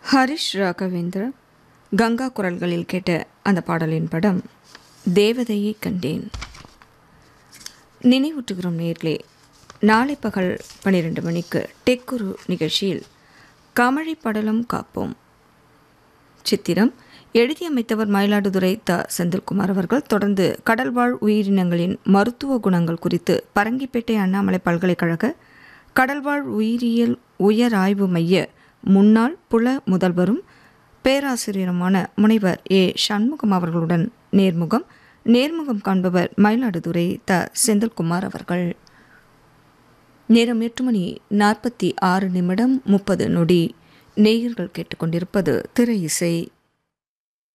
ஹரிஷ் ராகவேந்திர கங்கா குரல்களில் கேட்ட அந்த பாடலின் படம் தேவதையை கண்டேன் நினைவூட்டுகிறோம் நேர்களே நாளை பகல் பன்னிரெண்டு மணிக்கு டெக்குரு நிகழ்ச்சியில் கமழி படலம் காப்போம் சித்திரம் எழுதியமைத்தவர் மயிலாடுதுறை த செந்தில்குமார் அவர்கள் தொடர்ந்து கடல்வாழ் உயிரினங்களின் மருத்துவ குணங்கள் குறித்து பரங்கிப்பேட்டை அண்ணாமலை பல்கலைக்கழக கடல்வாழ் உயிரியல் உயர் ஆய்வு மைய முன்னாள் புல முதல்வரும் பேராசிரியருமான முனைவர் ஏ சண்முகம் அவர்களுடன் நேர்முகம் நேர்முகம் காண்பவர் மயிலாடுதுறை த செந்தில்குமார் அவர்கள் நேரம் எட்டு மணி நாற்பத்தி ஆறு நிமிடம் முப்பது நொடி நேயர்கள் கேட்டுக்கொண்டிருப்பது திரை இசை